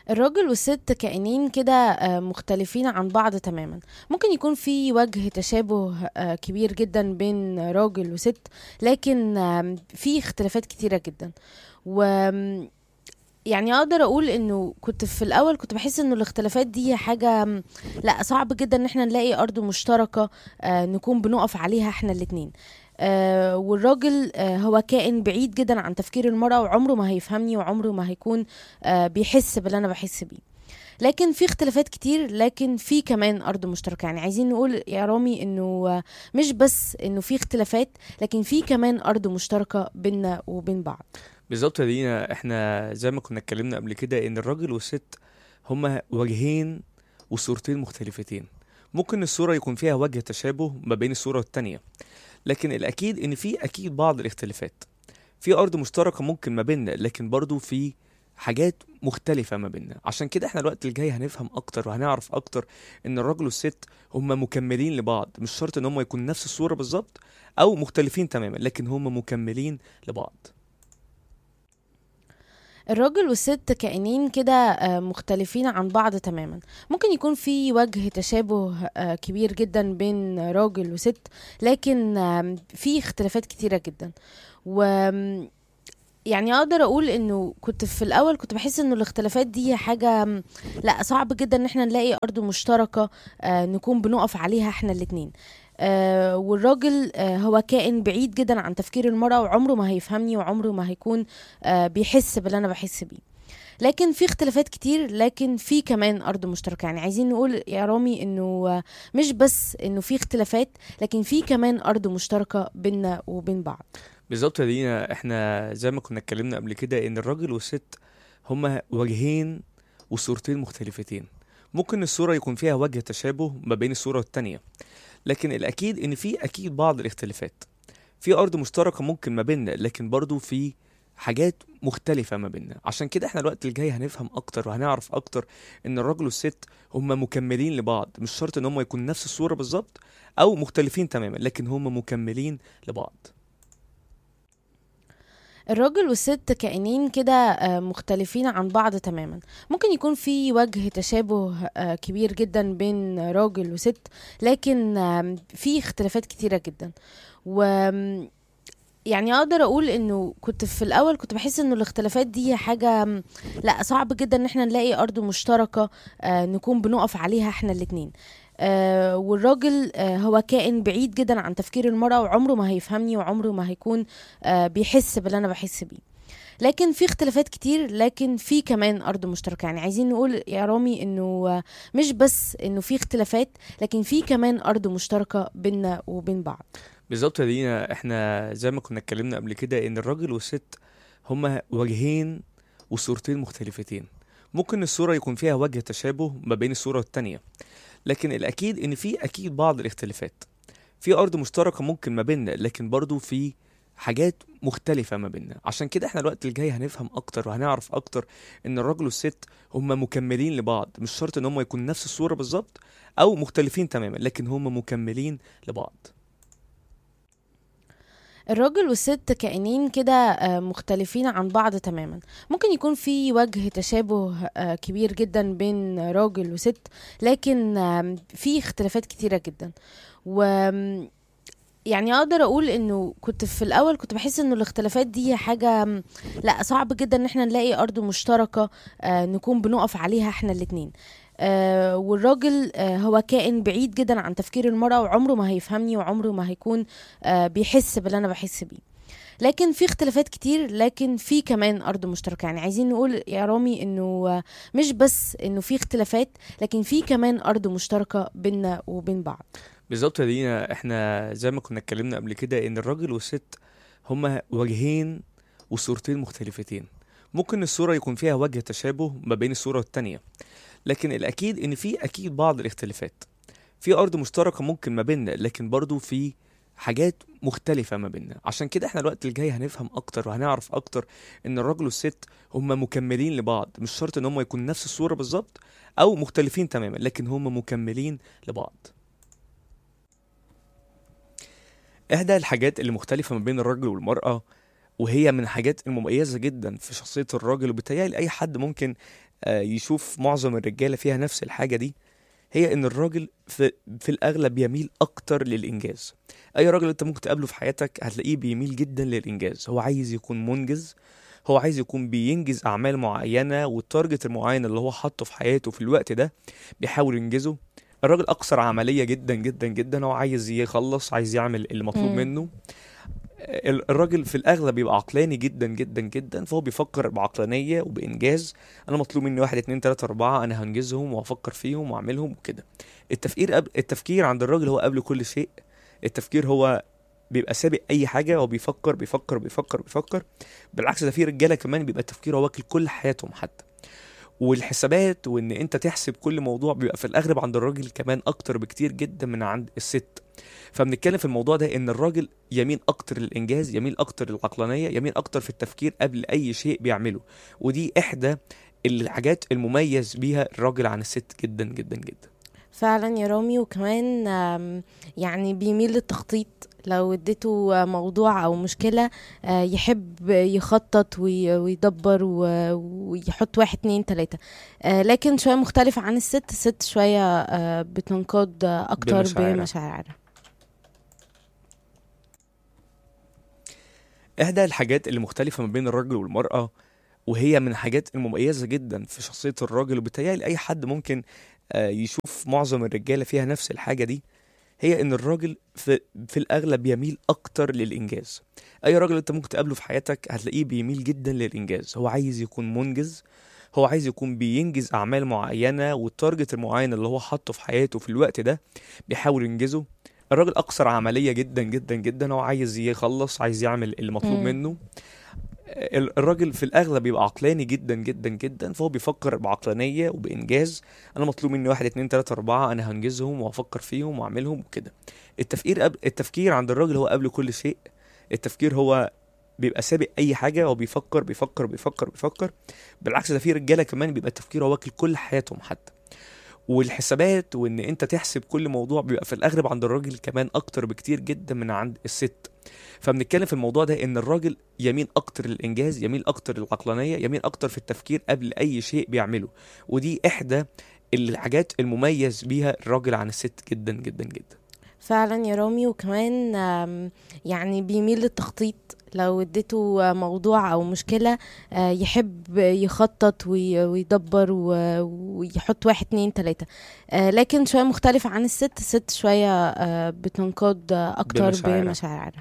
الراجل والست كائنين كده آه، مختلفين عن بعض تماما ممكن يكون في وجه تشابه آه، كبير جدا بين راجل وست لكن آم، في اختلافات كتيرة جدا و آم، يعني اقدر اقول انه كنت في الاول كنت بحس انه الاختلافات دي حاجة آم، لا صعب جدا ان احنا نلاقي ارض مشتركة آه، نكون بنقف عليها احنا الاتنين آه والراجل آه هو كائن بعيد جدا عن تفكير المرأة وعمره ما هيفهمني وعمره ما هيكون آه بيحس باللي انا بحس بيه لكن في اختلافات كتير لكن في كمان ارض مشتركه يعني عايزين نقول يا رامي انه آه، مش بس انه في اختلافات لكن في كمان ارض مشتركه بيننا وبين بعض بالظبط يا دينا احنا زي ما كنا اتكلمنا قبل كده ان الراجل والست هما وجهين وصورتين مختلفتين ممكن الصورة يكون فيها وجه تشابه ما بين الصورة والتانية لكن الأكيد إن في أكيد بعض الاختلافات في أرض مشتركة ممكن ما بيننا لكن برضو في حاجات مختلفة ما بيننا عشان كده احنا الوقت الجاي هنفهم أكتر وهنعرف أكتر إن الراجل والست هما مكملين لبعض مش شرط إن هما يكونوا نفس الصورة بالظبط أو مختلفين تماما لكن هما مكملين لبعض الراجل والست كائنين كده آه، مختلفين عن بعض تماما ممكن يكون في وجه تشابه آه، كبير جدا بين راجل وست لكن آم، في اختلافات كتيرة جدا و آم، يعني اقدر اقول انه كنت في الاول كنت بحس انه الاختلافات دي حاجة آم، لا صعب جدا ان احنا نلاقي ارض مشتركة آه، نكون بنقف عليها احنا الاتنين آه والراجل آه هو كائن بعيد جدا عن تفكير المرأة وعمره ما هيفهمني وعمره ما هيكون آه بيحس باللي انا بحس بيه لكن في اختلافات كتير لكن في كمان ارض مشتركه يعني عايزين نقول يا رامي انه آه، مش بس انه في اختلافات لكن في كمان ارض مشتركه بيننا وبين بعض بالظبط يا دينا احنا زي ما كنا اتكلمنا قبل كده ان الراجل والست هما وجهين وصورتين مختلفتين ممكن الصورة يكون فيها وجه تشابه ما بين الصورة والتانية لكن الأكيد إن في أكيد بعض الاختلافات في أرض مشتركة ممكن ما بيننا لكن برضو في حاجات مختلفة ما بيننا عشان كده احنا الوقت الجاي هنفهم أكتر وهنعرف أكتر إن الراجل والست هما مكملين لبعض مش شرط إن هما يكونوا نفس الصورة بالظبط أو مختلفين تماما لكن هما مكملين لبعض الراجل والست كائنين كده آه، مختلفين عن بعض تماما ممكن يكون في وجه تشابه آه، كبير جدا بين راجل وست لكن آم، في اختلافات كتيرة جدا و آم، يعني اقدر اقول انه كنت في الاول كنت بحس انه الاختلافات دي حاجة آم، لا صعب جدا ان احنا نلاقي ارض مشتركة آه، نكون بنقف عليها احنا الاتنين آه والراجل آه هو كائن بعيد جدا عن تفكير المرأة وعمره ما هيفهمني وعمره ما هيكون آه بيحس باللي انا بحس بيه لكن في اختلافات كتير لكن في كمان ارض مشتركه يعني عايزين نقول يا رامي انه آه، مش بس انه في اختلافات لكن في كمان ارض مشتركه بيننا وبين بعض بالظبط يا دينا احنا زي ما كنا اتكلمنا قبل كده ان الراجل والست هما وجهين وصورتين مختلفتين ممكن الصورة يكون فيها وجه تشابه ما بين الصورة والتانية لكن الأكيد إن في أكيد بعض الاختلافات في أرض مشتركة ممكن ما بيننا لكن برضو في حاجات مختلفة ما بيننا عشان كده احنا الوقت الجاي هنفهم أكتر وهنعرف أكتر إن الراجل والست هما مكملين لبعض مش شرط إن هما يكونوا نفس الصورة بالظبط أو مختلفين تماما لكن هما مكملين لبعض الراجل والست كائنين كده آه، مختلفين عن بعض تماما ممكن يكون في وجه تشابه آه، كبير جدا بين راجل وست لكن آم، في اختلافات كتيرة جدا و آم، يعني اقدر اقول انه كنت في الاول كنت بحس انه الاختلافات دي حاجة آم، لا صعب جدا ان احنا نلاقي ارض مشتركة آه، نكون بنقف عليها احنا الاتنين آه والراجل آه هو كائن بعيد جدا عن تفكير المرأة وعمره ما هيفهمني وعمره ما هيكون آه بيحس باللي انا بحس بيه لكن في اختلافات كتير لكن في كمان ارض مشتركه يعني عايزين نقول يا رامي انه آه، مش بس انه في اختلافات لكن في كمان ارض مشتركه بيننا وبين بعض بالظبط يا دينا احنا زي ما كنا اتكلمنا قبل كده ان الراجل والست هما وجهين وصورتين مختلفتين ممكن الصورة يكون فيها وجه تشابه ما بين الصورة والتانية لكن الأكيد إن في أكيد بعض الاختلافات في أرض مشتركة ممكن ما بيننا لكن برضو في حاجات مختلفة ما بيننا عشان كده احنا الوقت الجاي هنفهم أكتر وهنعرف أكتر إن الراجل والست هما مكملين لبعض مش شرط إن هما يكونوا نفس الصورة بالظبط أو مختلفين تماما لكن هما مكملين لبعض إحدى الحاجات اللي مختلفة ما بين الرجل والمرأة وهي من الحاجات المميزة جدا في شخصية الراجل وبالتالي أي حد ممكن آه، يشوف معظم الرجاله فيها نفس الحاجه دي هي ان الراجل في, في الاغلب يميل اكتر للانجاز اي راجل انت ممكن تقابله في حياتك هتلاقيه بيميل جدا للانجاز هو عايز يكون منجز هو عايز يكون بينجز اعمال معينه والتارجت المعين اللي هو حاطه في حياته في الوقت ده بيحاول ينجزه الراجل اكثر عمليه جدا جدا جدا هو عايز يخلص عايز يعمل اللي مطلوب مم. منه ال- الراجل في الاغلب بيبقى عقلاني جدا جدا جدا فهو بيفكر بعقلانيه وبانجاز انا مطلوب مني واحد اتنين تلاته اربعه انا هنجزهم وهفكر فيهم واعملهم وكده التفكير قبل التفكير عند الراجل هو قبل كل شيء التفكير هو بيبقى سابق اي حاجه هو بيفكر بيفكر بيفكر بيفكر بالعكس ده في رجاله كمان بيبقى التفكير هو واكل كل حياتهم حتى والحسابات وان انت تحسب كل موضوع بيبقى في الاغلب عند الراجل كمان اكتر بكتير جدا من عند الست فبنتكلم في الموضوع ده ان الراجل يميل اكتر للانجاز يميل اكتر للعقلانيه يميل اكتر في التفكير قبل اي شيء بيعمله ودي احدى الحاجات المميز بيها الراجل عن الست جدا جدا جدا فعلا يا رامي وكمان آم، يعني بيميل للتخطيط لو اديته موضوع او مشكلة آه، يحب يخطط وي- ويدبر و- ويحط واحد اتنين تلاتة آه، لكن شوية مختلف عن الست الست شوية آه، بتنقاد اكتر بمشاعرها. بمشاعرها احدى الحاجات اللي مختلفه ما بين الراجل والمراه وهي من الحاجات المميزه جدا في شخصيه الراجل وبالتالي اي حد ممكن آه، يشوف معظم الرجاله فيها نفس الحاجه دي هي ان الراجل في, في الاغلب يميل اكتر للانجاز اي راجل انت ممكن تقابله في حياتك هتلاقيه بيميل جدا للانجاز هو عايز يكون منجز هو عايز يكون بينجز اعمال معينه والتارجت المعين اللي هو حاطه في حياته في الوقت ده بيحاول ينجزه الراجل اكثر عمليه جدا جدا جدا هو عايز يخلص عايز يعمل اللي مطلوب مم. منه ال- الراجل في الاغلب بيبقى عقلاني جدا جدا جدا فهو بيفكر بعقلانيه وبانجاز انا مطلوب مني واحد اتنين تلاته اربعه انا هنجزهم وهفكر فيهم واعملهم وكده التفكير قبل التفكير عند الراجل هو قبل كل شيء التفكير هو بيبقى سابق اي حاجه هو بيفكر بيفكر بيفكر بيفكر بالعكس ده في رجاله كمان بيبقى التفكير هو واكل كل حياتهم حتى والحسابات وان انت تحسب كل موضوع بيبقى في الاغلب عند الراجل كمان اكتر بكتير جدا من عند الست فبنتكلم في الموضوع ده ان الراجل يميل اكتر للانجاز يميل اكتر للعقلانيه يميل اكتر في التفكير قبل اي شيء بيعمله ودي احدى الحاجات المميز بيها الراجل عن الست جدا جدا جدا فعلا يا رامي وكمان آم، يعني بيميل للتخطيط لو اديته موضوع او مشكلة آه، يحب يخطط وي- ويدبر و- ويحط واحد اتنين تلاتة آه، لكن شوية مختلف عن الست الست شوية آه، بتنقاد اكتر بمشاعرها. بمشاعرها